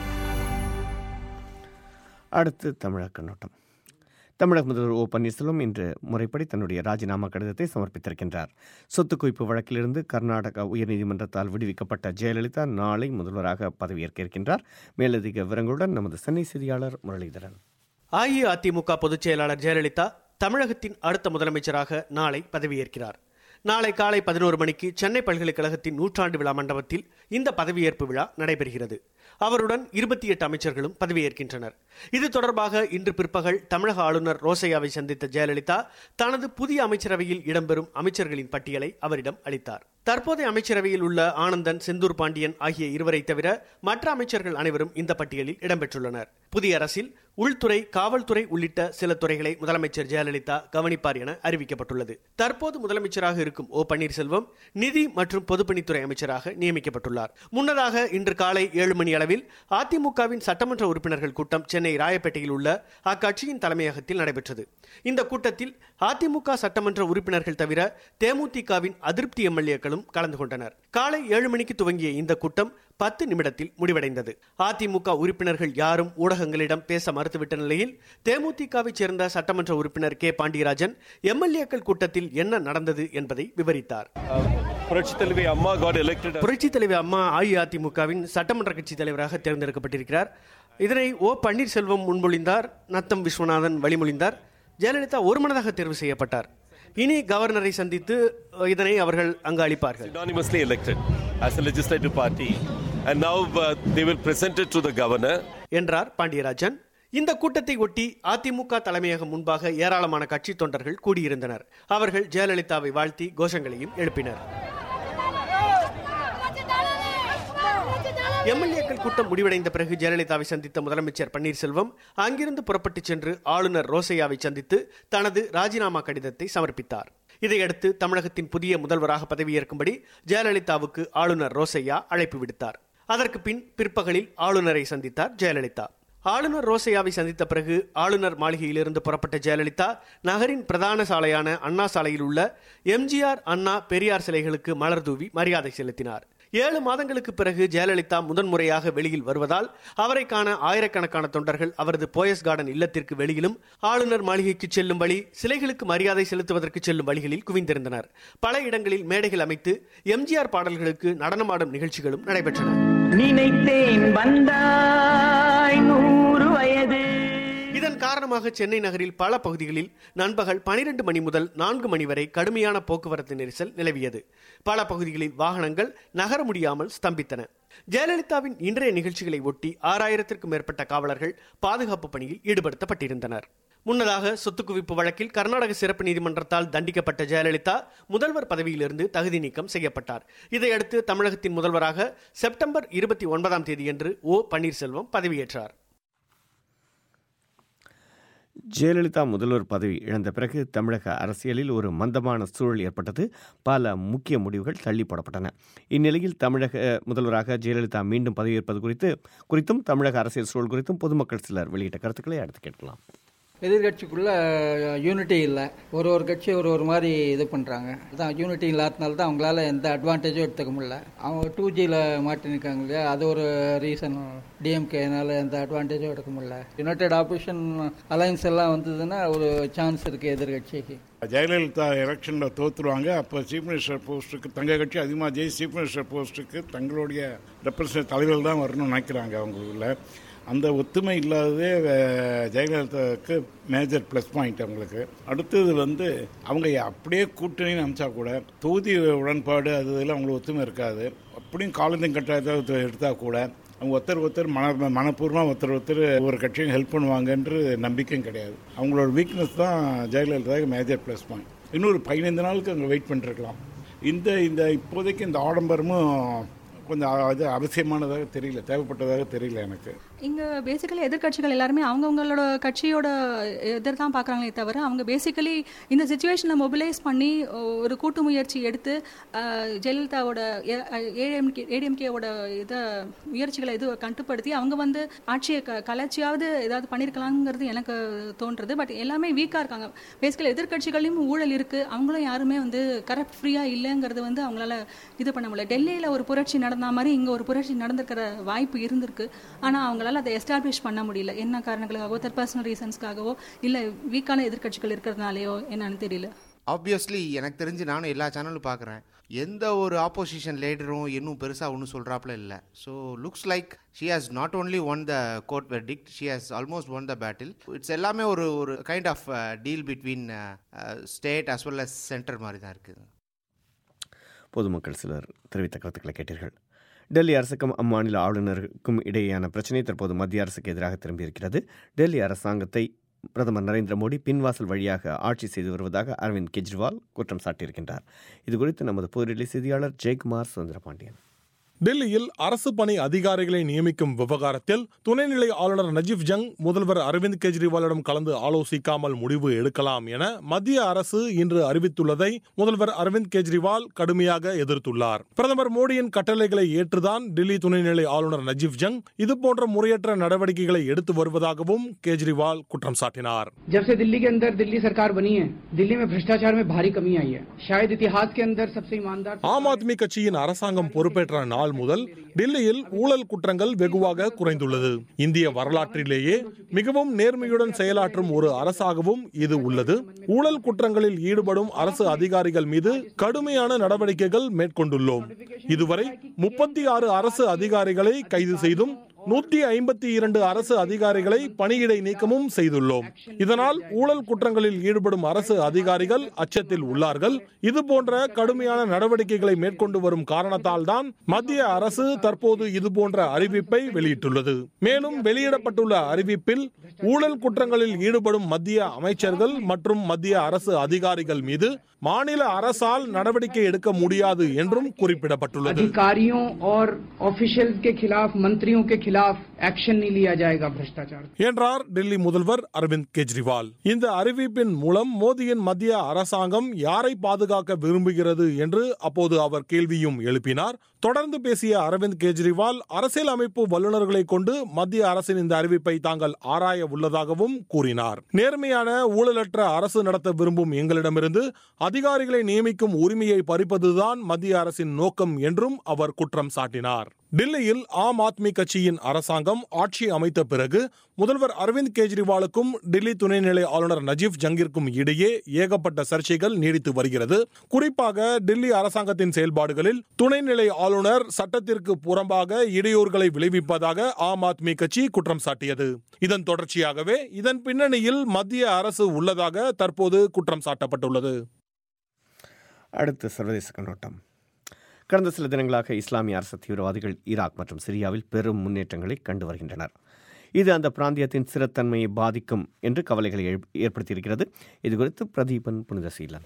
அடுத்து தமிழக கண்ணோட்டம் தமிழக முதல்வர் ஓ பன்னீர்செல்வம் இன்று முறைப்படி தன்னுடைய ராஜினாமா கடிதத்தை சமர்ப்பித்திருக்கின்றார் சொத்து குவிப்பு வழக்கிலிருந்து கர்நாடகா உயர்நீதிமன்றத்தால் விடுவிக்கப்பட்ட ஜெயலலிதா நாளை முதல்வராக பதவியேற்க இருக்கின்றார் மேலதிக விவரங்களுடன் நமது சென்னை செய்தியாளர் முரளிதரன் அஇஅதிமுக பொதுச் செயலாளர் ஜெயலலிதா தமிழகத்தின் அடுத்த முதலமைச்சராக நாளை பதவியேற்கிறார் நாளை காலை பதினோரு மணிக்கு சென்னை பல்கலைக்கழகத்தின் நூற்றாண்டு விழா மண்டபத்தில் இந்த பதவியேற்பு விழா நடைபெறுகிறது அவருடன் இருபத்தி எட்டு அமைச்சர்களும் பதவியேற்கின்றனர் இது தொடர்பாக இன்று பிற்பகல் தமிழக ஆளுநர் ரோசையாவை சந்தித்த ஜெயலலிதா தனது புதிய அமைச்சரவையில் இடம்பெறும் அமைச்சர்களின் பட்டியலை அவரிடம் அளித்தார் தற்போதைய அமைச்சரவையில் உள்ள ஆனந்தன் செந்தூர் பாண்டியன் ஆகிய இருவரை தவிர மற்ற அமைச்சர்கள் அனைவரும் இந்த பட்டியலில் இடம்பெற்றுள்ளனர் புதிய அரசில் உள்துறை காவல்துறை உள்ளிட்ட சில துறைகளை முதலமைச்சர் ஜெயலலிதா கவனிப்பார் என அறிவிக்கப்பட்டுள்ளது தற்போது முதலமைச்சராக இருக்கும் ஓ பன்னீர்செல்வம் நிதி மற்றும் பொதுப்பணித்துறை அமைச்சராக நியமிக்கப்பட்டுள்ளார் முன்னதாக இன்று காலை ஏழு மணி அளவில் அதிமுகவின் சட்டமன்ற உறுப்பினர்கள் கூட்டம் சென்னை ராயப்பேட்டையில் உள்ள அக்கட்சியின் தலைமையகத்தில் நடைபெற்றது இந்த கூட்டத்தில் அதிமுக சட்டமன்ற உறுப்பினர்கள் தவிர தேமுதிகவின் அதிருப்தி எம்எல்ஏக்களும் கலந்து கொண்டனர் காலை ஏழு மணிக்கு துவங்கிய இந்த கூட்டம் பத்து நிமிடத்தில் முடிவடைந்தது அதிமுக உறுப்பினர்கள் யாரும் ஊடகங்களிடம் பேச மறுத்துவிட்ட நிலையில் தேமுதிகவைச் சேர்ந்த சட்டமன்ற உறுப்பினர் கே பாண்டியராஜன் எம்எல்ஏக்கள் கூட்டத்தில் என்ன நடந்தது என்பதை விவரித்தார் புரட்சித் தலைவி அம்மா காட் எலெக்டட் புரட்சி தலைவி அம்மா அஇஅதிமுகவின் சட்டமன்ற கட்சி தலைவராக தேர்ந்தெடுக்கப்பட்டிருக்கிறார் இதனை ஓ பன்னீர்செல்வம் முன்மொழிந்தார் நத்தம் விஸ்வநாதன் வழிமொழிந்தார் ஜெயலலிதா ஒருமனதாக தேர்வு செய்யப்பட்டார் இனி கவர்னரை சந்தித்து இதனை அவர்கள் அங்கு அளிப்பார்கள் unanimously elected as a legislative party and now uh, they will present it to the governor என்றார் பாண்டியராஜன் இந்த கூட்டத்தை ஒட்டி அதிமுக தலைமையகம் முன்பாக ஏராளமான கட்சி தொண்டர்கள் கூடியிருந்தனர் அவர்கள் ஜெயலலிதாவை வாழ்த்தி கோஷங்களையும் எழுப்பினர் எம்எல்ஏக்கள் கூட்டம் முடிவடைந்த பிறகு ஜெயலலிதாவை சந்தித்த முதலமைச்சர் பன்னீர்செல்வம் அங்கிருந்து புறப்பட்டுச் சென்று ஆளுநர் ரோசையாவை சந்தித்து தனது ராஜினாமா கடிதத்தை சமர்ப்பித்தார் இதையடுத்து தமிழகத்தின் புதிய முதல்வராக பதவியேற்கும்படி ஜெயலலிதாவுக்கு ஆளுநர் ரோசையா அழைப்பு விடுத்தார் அதற்கு பின் பிற்பகலில் ஆளுநரை சந்தித்தார் ஜெயலலிதா ஆளுநர் ரோசையாவை சந்தித்த பிறகு ஆளுநர் மாளிகையிலிருந்து புறப்பட்ட ஜெயலலிதா நகரின் பிரதான சாலையான அண்ணா சாலையில் உள்ள எம்ஜிஆர் அண்ணா பெரியார் சிலைகளுக்கு மலர் தூவி மரியாதை செலுத்தினார் ஏழு மாதங்களுக்கு பிறகு ஜெயலலிதா முதன்முறையாக வெளியில் வருவதால் அவரை காண ஆயிரக்கணக்கான தொண்டர்கள் அவரது போயஸ் கார்டன் இல்லத்திற்கு வெளியிலும் ஆளுநர் மாளிகைக்கு செல்லும் வழி சிலைகளுக்கு மரியாதை செலுத்துவதற்கு செல்லும் வழிகளில் குவிந்திருந்தனர் பல இடங்களில் மேடைகள் அமைத்து எம்ஜிஆர் பாடல்களுக்கு நடனமாடும் நிகழ்ச்சிகளும் நடைபெற்றன நினைத்தேன் வந்தாய் நூறு வயது இதன் காரணமாக சென்னை நகரில் பல பகுதிகளில் நண்பகல் பனிரெண்டு மணி முதல் நான்கு மணி வரை கடுமையான போக்குவரத்து நெரிசல் நிலவியது பல பகுதிகளில் வாகனங்கள் நகர முடியாமல் ஸ்தம்பித்தன ஜெயலலிதாவின் இன்றைய நிகழ்ச்சிகளை ஒட்டி ஆறாயிரத்திற்கும் மேற்பட்ட காவலர்கள் பாதுகாப்பு பணியில் ஈடுபடுத்தப்பட்டிருந்தனர் முன்னதாக சொத்து குவிப்பு வழக்கில் கர்நாடக சிறப்பு நீதிமன்றத்தால் தண்டிக்கப்பட்ட ஜெயலலிதா முதல்வர் பதவியிலிருந்து தகுதி நீக்கம் செய்யப்பட்டார் இதையடுத்து தமிழகத்தின் முதல்வராக செப்டம்பர் இருபத்தி ஒன்பதாம் தேதியன்று ஓ பன்னீர்செல்வம் பதவியேற்றார் ஜெயலலிதா முதல்வர் பதவி இழந்த பிறகு தமிழக அரசியலில் ஒரு மந்தமான சூழல் ஏற்பட்டது பல முக்கிய முடிவுகள் தள்ளி போடப்பட்டன இந்நிலையில் தமிழக முதல்வராக ஜெயலலிதா மீண்டும் பதவியேற்பது குறித்து குறித்தும் தமிழக அரசியல் சூழல் குறித்தும் பொதுமக்கள் சிலர் வெளியிட்ட கருத்துக்களை அடுத்து கேட்கலாம் எதிர்கட்சிக்குள்ள யூனிட்டி இல்லை ஒரு ஒரு கட்சி ஒரு ஒரு மாதிரி இது பண்ணுறாங்க அதான் யூனிட்டி இல்லாதனால தான் அவங்களால எந்த அட்வான்டேஜும் எடுத்துக்க முடியல அவங்க டூ ஜியில் மாட்டி நிற்காங்க இல்லையா அது ஒரு ரீசன் டிஎம்கேனால எந்த அட்வான்டேஜும் எடுக்க முடியல யுனைடெட் ஆப்போசிஷன் அலைன்ஸ் எல்லாம் வந்ததுன்னா ஒரு சான்ஸ் இருக்குது எதிர்கட்சிக்கு ஜெயலலிதா எலெக்ஷனில் தோற்றுருவாங்க அப்போ சீஃப் மினிஸ்டர் போஸ்ட்டுக்கு தங்க கட்சி அதிகமாக ஜெய் சீஃப் மினிஸ்டர் போஸ்ட்டுக்கு தங்களுடைய ரெப்ரசன்ட் தலைவர் தான் வரணும்னு நினைக்கிறாங்க அவங்களுக்குள்ள அந்த ஒத்துமை இல்லாததே அஹ், ஜெயலலிதாவுக்கு மேஜர் ப்ளஸ் பாயிண்ட் அவங்களுக்கு அடுத்தது வந்து அவங்க அப்படியே கூட்டணின்னு அமிச்சா கூட தொகுதி உடன்பாடு அது இதெல்லாம் அவங்களுக்கு ஒத்துமை இருக்காது அப்படியும் காலத்தின் கட்டாயத்தை எடுத்தால் கூட அவங்க ஒருத்தர் ஒருத்தர் மன மனப்பூர்வமாக ஒருத்தர் ஒருத்தர் ஒவ்வொரு கட்சியும் ஹெல்ப் பண்ணுவாங்கன்ற நம்பிக்கையும் கிடையாது அவங்களோட வீக்னஸ் தான் ஜெயலலிதாவுக்கு மேஜர் ப்ளஸ் பாயிண்ட் இன்னொரு பதினைந்து நாளுக்கு அங்கே வெயிட் பண்ணிருக்கலாம் இந்த இந்த இப்போதைக்கு இந்த ஆடம்பரமும் கொஞ்சம் அது அவசியமானதாக தெரியல தேவைப்பட்டதாக தெரியல எனக்கு இங்கே பேசிக்கலி எதிர்க்கட்சிகள் எல்லாருமே அவங்கவுங்களோட கட்சியோட எதிர் தான் பார்க்குறாங்களே தவிர அவங்க பேசிக்கலி இந்த சுச்சுவேஷனில் மொபிலைஸ் பண்ணி ஒரு கூட்டு முயற்சி எடுத்து அஹ், ஜெயலலிதாவோட ஏடிஎம்கே ஏடிஎம்கேவோட இதை முயற்சிகளை இது கட்டுப்படுத்தி அவங்க வந்து ஆட்சியை க கலைச்சியாவது ஏதாவது பண்ணியிருக்கலாங்கிறது எனக்கு தோன்றுறது பட் எல்லாமே வீக்காக இருக்காங்க பேசிக்கலி எதிர்க்கட்சிகளையும் ஊழல் இருக்குது அவங்களும் யாருமே வந்து கரப்ட் ஃப்ரீயாக இல்லைங்கிறது வந்து அவங்களால இது பண்ண முடியல டெல்லியில் ஒரு புரட்சி நடந்த மாதிரி இங்கே ஒரு புரட்சி நடந்திருக்கிற வாய்ப்பு இருந்திருக்கு ஆனால் அவங்களால அதை எஸ்டாப்ளிஷ் பண்ண முடியல என்ன காரணங்களுக்காகவோ தர் பர்சனல் ரீசன்ஸ்க்காகவோ இல்லை வீக்கான எதிர்க்கட்சிகள் இருக்கிறதுனாலயோ என்னன்னு தெரியல ஆப்வியஸ்லி எனக்கு தெரிஞ்சு நானும் எல்லா சேனலும் பார்க்குறேன் எந்த ஒரு ஆப்போசிஷன் லீடரும் இன்னும் பெருசாக ஒன்றும் சொல்கிறாப்புல இல்லை so looks like she has not only won the court verdict she has almost won the battle it's எல்லாமே ஒரு ஒரு kind of deal between state as well as centre மாதிரி தான் இருக்குது பொதுமக்கள் சிலர் தெரிவித்த கருத்துக்களை கேட்டீர்கள் டெல்லி அரசுக்கும் அம்மாநில ஆளுநருக்கும் இடையேயான பிரச்சினை தற்போது மத்திய அரசுக்கு எதிராக திரும்பியிருக்கிறது டெல்லி அரசாங்கத்தை பிரதமர் நரேந்திர மோடி பின்வாசல் வழியாக ஆட்சி செய்து வருவதாக அரவிந்த் கெஜ்ரிவால் குற்றம் சாட்டியிருக்கின்றார் இதுகுறித்து நமது புதுடெல்லி செய்தியாளர் ஜெயக்குமார் சுந்தரபாண்டியன் டெல்லியில் அரசு பணி அதிகாரிகளை நியமிக்கும் விவகாரத்தில் துணைநிலை ஆளுநர் நஜீப் ஜங் முதல்வர் அரவிந்த் கெஜ்ரிவாலிடம் கலந்து ஆலோசிக்காமல் முடிவு எடுக்கலாம் என மத்திய அரசு இன்று அறிவித்துள்ளதை முதல்வர் அரவிந்த் கெஜ்ரிவால் கடுமையாக எதிர்த்துள்ளார் பிரதமர் மோடியின் கட்டளைகளை ஏற்றுதான் டெல்லி துணைநிலை ஆளுநர் நஜீப் ஜங் இதுபோன்ற முறையற்ற நடவடிக்கைகளை எடுத்து வருவதாகவும் கெஜ்ரிவால் குற்றம் சாட்டினார் जब से दिल्ली के अंदर दिल्ली सरकार बनी है दिल्ली में भ्रष्टाचार में भारी कमी आई है शायद इतिहास के अंदर सबसे ईमानदार ஆம் ஆத்மி கட்சியின் அரசாங்கம் பொறுப்பேற்ற நாள் முதல் டெல்லியில் ஊழல் குற்றங்கள் வெகுவாக குறைந்துள்ளது இந்திய வரலாற்றிலேயே மிகவும் நேர்மையுடன் செயலாற்றும் ஒரு அரசாகவும் இது உள்ளது ஊழல் குற்றங்களில் ஈடுபடும் அரசு அதிகாரிகள் மீது கடுமையான நடவடிக்கைகள் மேற்கொண்டுள்ளோம் இதுவரை முப்பத்தி ஆறு அரசு அதிகாரிகளை கைது செய்தும் நூத்தி ஐம்பத்தி இரண்டு அரசு அதிகாரிகளை பணியிடை நீக்கமும் செய்துள்ளோம் இதனால் ஊழல் குற்றங்களில் ஈடுபடும் அரசு அதிகாரிகள் அச்சத்தில் உள்ளார்கள் இது போன்ற கடுமையான நடவடிக்கைகளை மேற்கொண்டு வரும் காரணத்தால் தான் மத்திய அரசு தற்போது இது போன்ற அறிவிப்பை வெளியிட்டுள்ளது மேலும் வெளியிடப்பட்டுள்ள அறிவிப்பில் ஊழல் குற்றங்களில் ஈடுபடும் மத்திய அமைச்சர்கள் மற்றும் மத்திய அரசு அதிகாரிகள் மீது மாநில அரசால் நடவடிக்கை எடுக்க முடியாது என்றும் குறிப்பிடப்பட்டுள்ளது अधिकारियों और ऑफिशियल्स के खिलाफ मंत्रियों के खिलाफ एक्शन नहीं लिया जाएगा भ्रष्टाचार என்றார் டெல்லி முதல்வர் அரவிந்த் கெஜ்ரிவால் இந்த அறிவிப்பின் மூலம் மோடியின் மத்திய அரசாங்கம் யாரை பாதுகாக்க விரும்புகிறது என்று அப்போது அவர் கேள்வியும் எழுப்பினார் தொடர்ந்து பேசிய அரவிந்த் கெஜ்ரிவால் அரசியல் அமைப்பு வல்லுநர்களை கொண்டு மத்திய அரசின் இந்த அறிவிப்பை தாங்கள் ஆராய உள்ளதாகவும் கூறினார் நேர்மையான ஊழலற்ற அரசு நடத்த விரும்பும் எங்களிடமிருந்து அதிகாரிகளை நியமிக்கும் உரிமையை பறிப்பதுதான் மத்திய அரசின் நோக்கம் என்றும் அவர் குற்றம் சாட்டினார் டெல்லியில் ஆம் ஆத்மி கட்சியின் அரசாங்கம் ஆட்சி அமைத்த பிறகு முதல்வர் அரவிந்த் கெஜ்ரிவாலுக்கும் டெல்லி துணைநிலை ஆளுநர் நஜீப் ஜங்கிற்கும் இடையே ஏகப்பட்ட சர்ச்சைகள் நீடித்து வருகிறது குறிப்பாக டெல்லி அரசாங்கத்தின் செயல்பாடுகளில் துணைநிலை ஆளுநர் சட்டத்திற்கு புறம்பாக இடையூறுகளை விளைவிப்பதாக ஆம் ஆத்மி கட்சி குற்றம் சாட்டியது இதன் தொடர்ச்சியாகவே இதன் பின்னணியில் மத்திய அரசு உள்ளதாக தற்போது குற்றம் சாட்டப்பட்டுள்ளது அடுத்து சர்வதேச கண்ணோட்டம் கடந்த சில தினங்களாக இஸ்லாமிய அரசு தீவிரவாதிகள் ஈராக் மற்றும் சிரியாவில் பெரும் முன்னேற்றங்களை கண்டு வருகின்றனர் இது அந்த பிராந்தியத்தின் ஸ்திரத்தன்மையை பாதிக்கும் என்று கவலைகளை எழு- ஏற்படுத்தியிருக்கிறது இதுகுறித்து பிரதீபன் புனிதசீலன்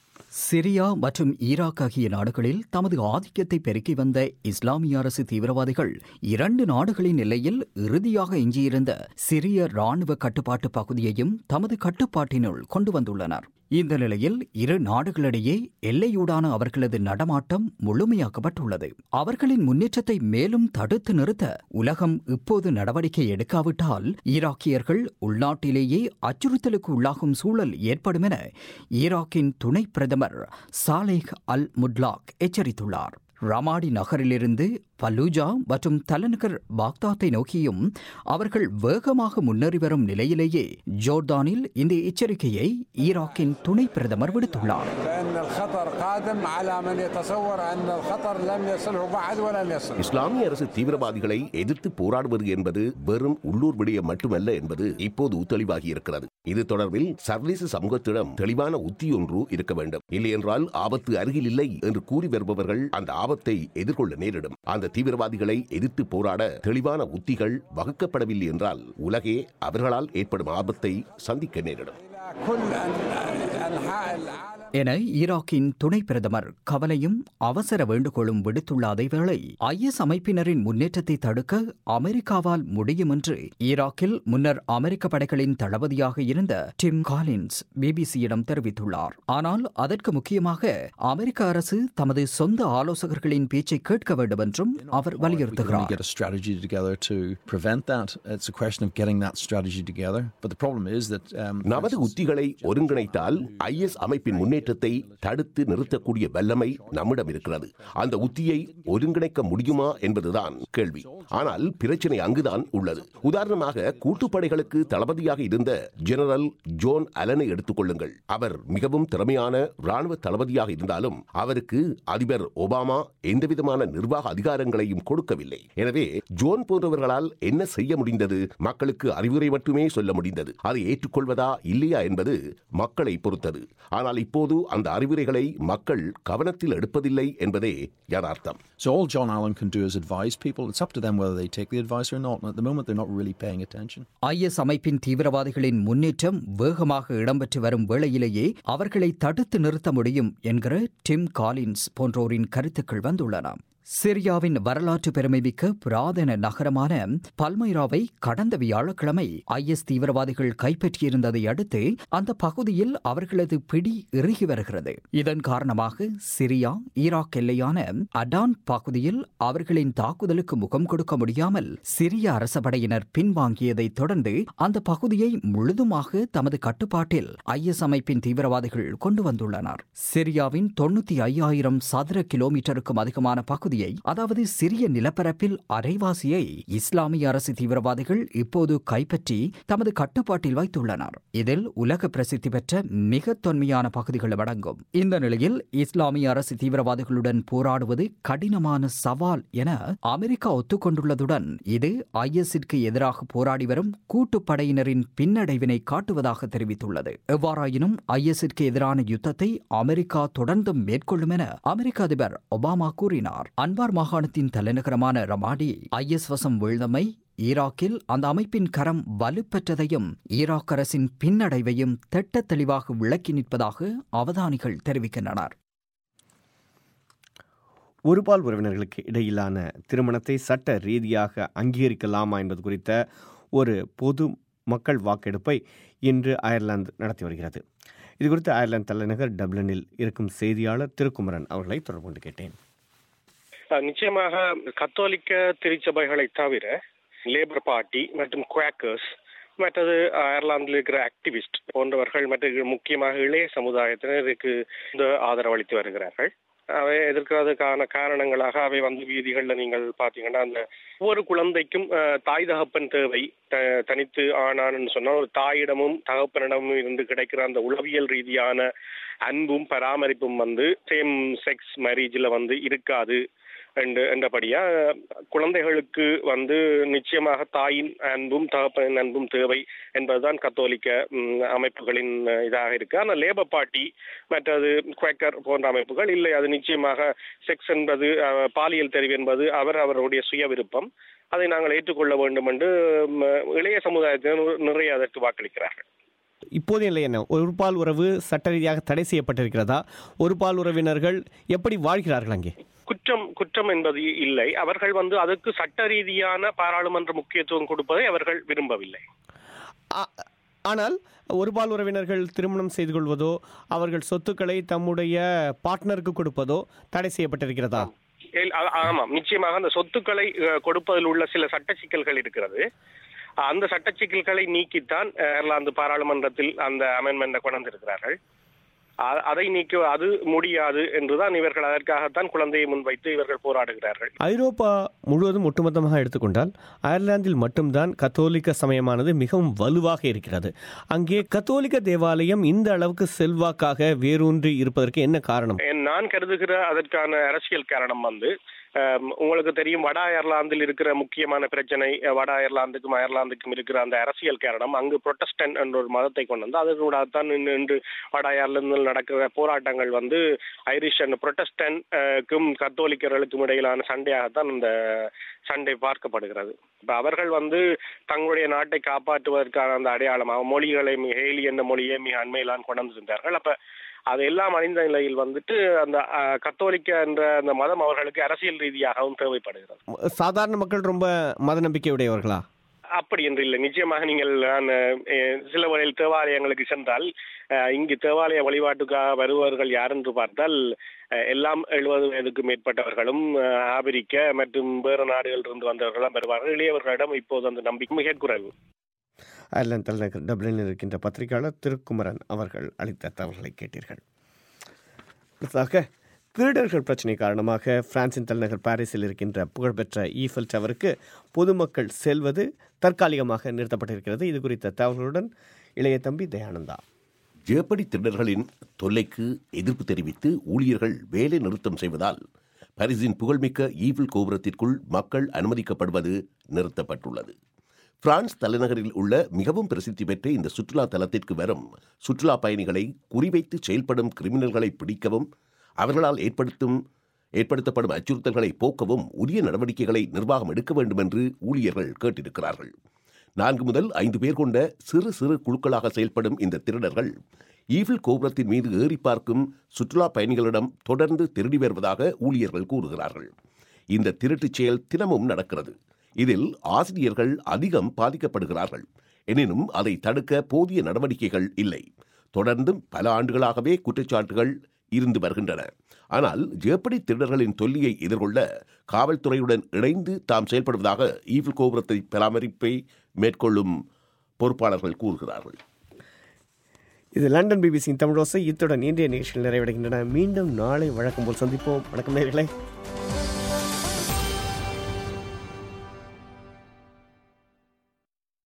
சிரியா மற்றும் ஈராக் ஆகிய நாடுகளில் தமது ஆதிக்கத்தை பெருக்கி வந்த இஸ்லாமிய அரசு தீவிரவாதிகள் இரண்டு நாடுகளின் எல்லையில் இறுதியாக எஞ்சியிருந்த சிரிய ராணுவ கட்டுப்பாட்டு பகுதியையும் தமது கட்டுப்பாட்டினுள் கொண்டு வந்துள்ளனர் இந்த நிலையில் இரு நாடுகளிடையே எல்லையூடான அவர்களது நடமாட்டம் முழுமையாக்கப்பட்டுள்ளது அவர்களின் முன்னேற்றத்தை மேலும் தடுத்து நிறுத்த உலகம் இப்போது நடவடிக்கை எடுக்காவிட்டால் ஈராக்கியர்கள் உள்நாட்டிலேயே அச்சுறுத்தலுக்கு உள்ளாகும் சூழல் ஏற்படும் என ஈராக்கின் துணை பிரதமர் சாலேஹ் அல் முட்லாக் எச்சரித்துள்ளார் ரமாடி நகரிலிருந்து பலூஜா மற்றும் தலைநகர் பாக்தாத்தை நோக்கியும் அவர்கள் வேகமாக முன்னேறி வரும் நிலையிலேயே ஜோர்தானில் இந்த எச்சரிக்கையை ஈராக்கின் துணை பிரதமர் விடுத்துள்ளார் فإن الخطر قادم على من يتصور أن الخطر لم يصله بعد ولن يصل இஸ்லாமிய அரசு தீவிரவாதிகளை எதிர்த்து போராடுவது என்பது வெறும் உள்ளூர் விடயம் மட்டுமல்ல என்பது இப்போது தெளிவாகி இருக்கிறது இது தொடர்பில் சர்வதேச சமூகத்திடம் தெளிவான உத்தி ஒன்று இருக்க வேண்டும் இல்லையென்றால் ஆபத்து அருகில் இல்லை என்று கூறி வருபவர்கள் அந்த ஆபத்தை எதிர்கொள்ள நேரிடும் அந்த தீவிரவாதிகளை எதிர்த்து போராட தெளிவான உத்திகள் வகுக்கப்படவில்லை என்றால் உலகே அவர்களால் ஏற்படும் ஆபத்தை சந்திக்க நேரிடும் كل أنحاء العالم என ஈராக்கின் துணை பிரதமர் கவலையும் அவசர வேண்டுகோளும் விடுத்துள்ள அதேவேளை ஐஎஸ் அமைப்பினரின் முன்னேற்றத்தை தடுக்க அமெரிக்காவால் முடியும் என்று ஈராக்கில் முன்னர் அமெரிக்க படைகளின் தளபதியாக இருந்த டிம் காலின்ஸ் பிபிசியிடம் தெரிவித்துள்ளார் ஆனால் அதற்கு முக்கியமாக அமெரிக்க அரசு தமது சொந்த ஆலோசகர்களின் பேச்சை கேட்க வேண்டும் என்றும் அவர் We can வலியுறுத்துகிறார் get a strategy together to prevent that. It's a question of getting that strategy together. But the problem is that um, நமது உத்திகளை ஒருங்கிணைத்தால் ஐஎஸ் அமைப்பின் முன்னேற்றத்தை தடுத்து நிறுத்தக்கூடிய வல்லமை நம்மிடம் இருக்கிறது அந்த உத்தியை ஒருங்கிணைக்க முடியுமா என்பதுதான் கேள்வி ஆனால் பிரச்சனை அங்குதான் உள்ளது உதாரணமாக கூட்டுப்படைகளுக்கு தளபதியாக இருந்த ஜெனரல் ஜோன் அலனை எடுத்துக் கொள்ளுங்கள் அவர் மிகவும் திறமையான ராணுவ தளபதியாக இருந்தாலும் அவருக்கு அதிபர் ஒபாமா எந்தவிதமான நிர்வாக அதிகாரங்களையும் கொடுக்கவில்லை எனவே ஜோன் போன்றவர்களால் என்ன செய்ய முடிந்தது மக்களுக்கு அறிவுரை மட்டுமே சொல்ல முடிந்தது அதை ஏற்றுக்கொள்வதா இல்லையா என்பது மக்களை பொறுத்தது ஆனால் இப்போது இப்போது அந்த அறிவுரைகளை மக்கள் கவனத்தில் எடுப்பதில்லை என்பதே யதார்த்தம் So all John Allen can do is advise people. It's up to them whether they take the advice or not. And at the moment, they're not really paying attention. IS அமைப்பின் தீவிரவாதிகளின் முன்னேற்றம் வேகமாக இடம்பெற்று வரும் வேளையிலேயே அவர்களை தடுத்து நிறுத்த முடியும் என்கிற டிம் காலின்ஸ் போன்றோரின் கருத்துக்கள் வந்துள்ளன சிரியாவின் வரலாற்று பெருமைமிக்க புராதன நகரமான பல்மைராவை கடந்த வியாழக்கிழமை ஐஎஸ் தீவிரவாதிகள் கைப்பற்றியிருந்ததை அடுத்து அந்த பகுதியில் அவர்களது பிடி இறுகி வருகிறது இதன் காரணமாக சிரியா ஈராக் எல்லையான அடான் பகுதியில் அவர்களின் தாக்குதலுக்கு முகம் கொடுக்க முடியாமல் சிரிய அரச படையினர் பின்வாங்கியதை தொடர்ந்து அந்த பகுதியை முழுதுமாக தமது கட்டுப்பாட்டில் ஐஎஸ் அமைப்பின் தீவிரவாதிகள் கொண்டு வந்துள்ளனர் சிரியாவின் தொண்ணூத்தி ஐயாயிரம் சதுர கிலோமீட்டருக்கும் அதிகமான பகுதியை அதாவது சிறிய நிலப்பரப்பில் அரைவாசியை இஸ்லாமிய அரசு தீவிரவாதிகள் இப்போது கைப்பற்றி தமது கட்டுப்பாட்டில் வைத்துள்ளனர் இதில் உலக பிரசித்தி பெற்ற மிக தொன்மையான பகுதிகள் அடங்கும் இந்த நிலையில் இஸ்லாமிய அரசு தீவிரவாதிகளுடன் போராடுவது கடினமான சவால் என அமெரிக்கா ஒத்துக்கொண்டுள்ளதுடன் இது ஐஎஸ்ஸிற்கு எதிராக போராடி வரும் கூட்டுப்படையினரின் பின்னடைவினை காட்டுவதாக தெரிவித்துள்ளது எவ்வாறாயினும் ஐஎஸ்ஸிற்கு எதிரான யுத்தத்தை அமெரிக்கா தொடர்ந்து மேற்கொள்ளும் என அமெரிக்க அதிபர் ஒபாமா கூறினார் அன்பார் மாகாணத்தின் தலைநகரமான ரமாடி ஐஎஸ் வசம் வீழ்ந்தமை ஈராக்கில் அந்த அமைப்பின் கரம் வலுப்பெற்றதையும் ஈராக் அரசின் பின்னடைவையும் திட்ட தெளிவாக விளக்கி நிற்பதாக அவதானிகள் தெரிவிக்கின்றனர் ஒருபால் உறவினர்களுக்கு இடையிலான திருமணத்தை சட்ட ரீதியாக அங்கீகரிக்கலாமா என்பது குறித்த ஒரு பொது மக்கள் வாக்கெடுப்பை இன்று அயர்லாந்து நடத்தி வருகிறது இது குறித்து அயர்லாந்து தலைநகர் டப்ளினில் இருக்கும் செய்தியாளர் திருக்குமரன் அவர்களை தொடர்பு கொண்டு கேட்டேன் அஹ் நிச்சயமாக கத்தோலிக்க திருச்சபைகளை தவிர லேபர் பார்ட்டி மற்றும் குவாக்கர்ஸ் மற்றது அயர்லாந்தில் இருக்கிற ஆக்டிவிஸ்ட் போன்றவர்கள் மற்ற முக்கியமாக இளைய சமுதாயத்தினருக்கு இந்த ஆதரவளித்து வருகிறார்கள் அவை எதிர்க்கிறதுக்கான காரணங்களாக அவை வந்து வீதிகளில் நீங்கள் பார்த்தீங்கன்னா அந்த ஒவ்வொரு குழந்தைக்கும் அஹ், தாய் தகப்பன் தேவை த- தனித்து ஆனான்னு சொன்னால் ஒரு தாயிடமும் தகப்பனிடமும் இருந்து கிடைக்கிற அந்த உளவியல் ரீதியான அன்பும் பராமரிப்பும் வந்து சேம் செக்ஸ் மேரேஜில் வந்து இருக்காது என்று என்றபடியா குழந்தைகளுக்கு வந்து நிச்சயமாக தாயின் அன்பும் தகப்பனின் அன்பும் தேவை என்பதுதான் கத்தோலிக்க ம், அமைப்புகளின் அஹ், இதாக இருக்கு ஆனால் லேபர் பார்ட்டி மற்றது குவேக்கர் போன்ற அமைப்புகள் இல்லை அது நிச்சயமாக செக்ஸ் என்பது அஹ், பாலியல் தெரிவு என்பது அவர் அவருடைய சுய விருப்பம் அதை நாங்கள் ஏற்றுக்கொள்ள வேண்டும் என்று ம், இளைய சமுதாயத்தினர் நிறைய அதற்கு வாக்களிக்கிறார்கள் இப்போதைய நிலை என்ன ஒரு பால் உறவு சட்ட ரீதியாக தடை செய்யப்பட்டிருக்கிறதா ஒரு பால் உறவினர்கள் எப்படி வாழ்கிறார்கள் அங்கே குற்றம் குற்றம் என்பது இல்லை அவர்கள் வந்து அதற்கு சட்ட ரீதியான பாராளுமன்ற முக்கியத்துவம் கொடுப்பதை அவர்கள் விரும்பவில்லை ஆனால் ஒரு பால் உறவினர்கள் திருமணம் செய்து கொள்வதோ அவர்கள் சொத்துக்களை தம்முடைய பார்ட்னருக்கு கொடுப்பதோ தடை செய்யப்பட்டிருக்கிறதா ஏல்- ஆ- ஆமாம் நிச்சயமாக அந்த சொத்துக்களை அஹ், கொடுப்பதில் உள்ள சில சட்ட சிக்கல்கள் இருக்கிறது அந்த சட்ட சிக்கல்களை நீக்கித்தான் அஹ், அயர்லாந்து பாராளுமன்றத்தில் அந்த அமெண்ட்மெண்ட்டை கொண்டு வந்திருக்கிறார்கள் அ- அதை நீக்க அது முடியாது என்றுதான் இவர்கள் அதற்காகத்தான் குழந்தையை முன்வைத்து இவர்கள் போராடுகிறார்கள் ஐரோப்பா முழுவதும் ஒட்டுமொத்தமாக எடுத்துக்கொண்டால் அயர்லாந்தில் மட்டும்தான் கத்தோலிக்க சமயமானது மிகவும் வலுவாக இருக்கிறது அங்கே கத்தோலிக்க தேவாலயம் இந்த அளவுக்கு செல்வாக்காக வேரூன்றி இருப்பதற்கு என்ன காரணம் என் நான் கருதுகிற அதற்கான அரசியல் காரணம் வந்து அஹ், உங்களுக்கு தெரியும் வட அயர்லாந்தில் இருக்கிற முக்கியமான பிரச்சனை அஹ், வட அயர்லாந்துக்கும் அயர்லாந்துக்கும் இருக்கிற அந்த அரசியல் காரணம் அங்கு புரொட்டஸ்டன்ட் என்ற ஒரு மதத்தை கொண்டு வந்து அதனூட தான் இன்று இன்று வட அயர்லாந்தில் நடக்கிற போராட்டங்கள் வந்து ஐரிஷ் அண்ட் புரொட்டஸ்டன்ட்க்கும் கத்தோலிக்கர்களுக்கும் இடையிலான சண்டையாகத்தான் இந்த சண்டை பார்க்கப்படுகிறது இப்ப அவர்கள் வந்து தங்களுடைய நாட்டை காப்பாற்றுவதற்கான அந்த அடையாளமாக மொழிகளை மிக ஹேலி என்ற மொழியை மிக அண்மையிலான் கொண்டு வந்திருந்தார்கள் அப்ப அது எல்லாம் அழிந்த நிலையில் வந்துட்டு அந்த அஹ், கத்தோலிக்க என்ற அந்த மதம் அவர்களுக்கு அரசியல் ரீதியாகவும் தேவைப்படுகிறது சாதாரண மக்கள் ரொம்ப மத நம்பிக்கை உடையவர்களா அப்படி என்று இல்லை நிச்சயமாக நீங்கள் நான், அஹ், சில வகையில் தேவாலயங்களுக்கு சென்றால் அஹ், இங்கு தேவாலய வழிபாட்டுக்காக வருபவர்கள் யார் என்று பார்த்தால் அஹ், எல்லாம் எழுபது வயதுக்கு மேற்பட்டவர்களும் அஹ், ஆபிரிக்க மற்றும் வேறு நாடுகளிலிருந்து வந்தவர்களும் வருவார்கள் இளையவர்களிடம் இப்போது அந்த நம்பிக்கை மிக குறைவு அயர்லாந்து தலைநகர் டப்ளினில் இருக்கின்ற பத்திரிகையாளர் திருக்குமரன் அவர்கள் அளித்த தகவல்களை கேட்டீர்கள் அடுத்ததாக திருடர்கள் பிரச்சினை காரணமாக பிரான்சின் தலைநகர் பாரிஸில் இருக்கின்ற புகழ்பெற்ற ஈஃபல் டவருக்கு பொதுமக்கள் செல்வது தற்காலிகமாக நிறுத்தப்பட்டிருக்கிறது இது குறித்த தகவல்களுடன் இளைய தம்பி தயானந்தா ஜேப்படி திருடர்களின் தொல்லைக்கு எதிர்ப்பு தெரிவித்து ஊழியர்கள் வேலை நிறுத்தம் செய்வதால் பாரிஸின் புகழ்மிக்க ஈவில் கோபுரத்திற்குள் மக்கள் அனுமதிக்கப்படுவது நிறுத்தப்பட்டுள்ளது பிரான்ஸ் தலைநகரில் உள்ள மிகவும் பிரசித்தி பெற்ற இந்த சுற்றுலா தலத்திற்கு வரும் சுற்றுலா பயணிகளை குறிவைத்து செயல்படும் கிரிமினல்களை பிடிக்கவும் அவர்களால் ஏற்படுத்தும் ஏற்படுத்தப்படும் அச்சுறுத்தல்களை போக்கவும் உரிய நடவடிக்கைகளை நிர்வாகம் எடுக்க வேண்டும் என்று ஊழியர்கள் கேட்டிருக்கிறார்கள் நான்கு முதல் ஐந்து பேர் கொண்ட சிறு சிறு குழுக்களாக செயல்படும் இந்த திருடர்கள் ஈவில் கோபுரத்தின் மீது ஏறி பார்க்கும் சுற்றுலா பயணிகளிடம் தொடர்ந்து திருடி வருவதாக ஊழியர்கள் கூறுகிறார்கள் இந்த திருட்டுச் செயல் தினமும் நடக்கிறது இதில் ஆசிரியர்கள் அதிகம் பாதிக்கப்படுகிறார்கள் எனினும் அதை தடுக்க போதிய நடவடிக்கைகள் இல்லை தொடர்ந்தும் பல ஆண்டுகளாகவே குற்றச்சாட்டுகள் இருந்து வருகின்றன ஆனால் ஜேப்படி திருடர்களின் தொல்லியை எதிர்கொள்ள காவல்துறையுடன் இணைந்து தாம் செயல்படுவதாக ஈவில் கோபுரத்தை பராமரிப்பை மேற்கொள்ளும் பொறுப்பாளர்கள் கூறுகிறார்கள் இது லண்டன் பிபிசியின் தமிழோசை இத்துடன் இந்திய நேஷனல் நிறைவடைகின்றன மீண்டும் நாளை வழக்கம் போல் சந்திப்போம் வணக்கம் நேர்களே